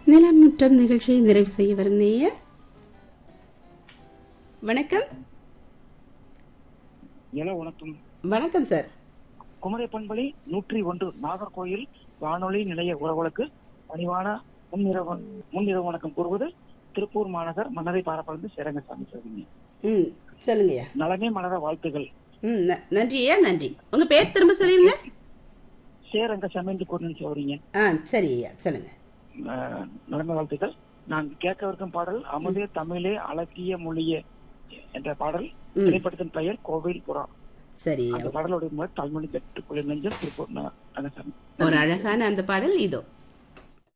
நிலம் முற்றம் நிகழ்ச்சியை நிறைவு செய்ய வரும் நேயர் வணக்கம் இள வணக்கம் வணக்கம் சார் குமரி பண்பலி நூற்றி ஒன்று நாகர்கோயில் வானொலி நிலைய உறவுகளுக்கு பணிவான முன்னிரவு முன்னிரவு வணக்கம் கூறுவது திருப்பூர் மாநகர் மன்னரை பாரப்பளந்து சேரங்கசாமி சொல்றீங்க ம் சொல்லுங்கய்யா நலமே மலர வாழ்த்துகள் ம் ந- நன்றி ஐயா நன்றி உங்க பேர் திரும்ப சொல்லிருங்க சேரங்கசாமி என்று கூறினு சொல்றீங்க ஆ சரி ஐயா சொல்லுங்க அஹ், நலமே வாழ்த்துக்கள் நான் கேட்கவிருக்கும் பாடல் அமுதே தமிழே அழகிய மொழியே என்ற பாடல் ம். திரைப்படத்தின் பெயர் கோவில் புறா சரி ஐயா அந்த பாடலுடைய முதல் தாய்மொழி பெற்றுக்கொள்ள நெஞ்சம் திருப்பூர் ந- ரங்கசாமி ஒரு அழகான அந்த பாடல் இதோ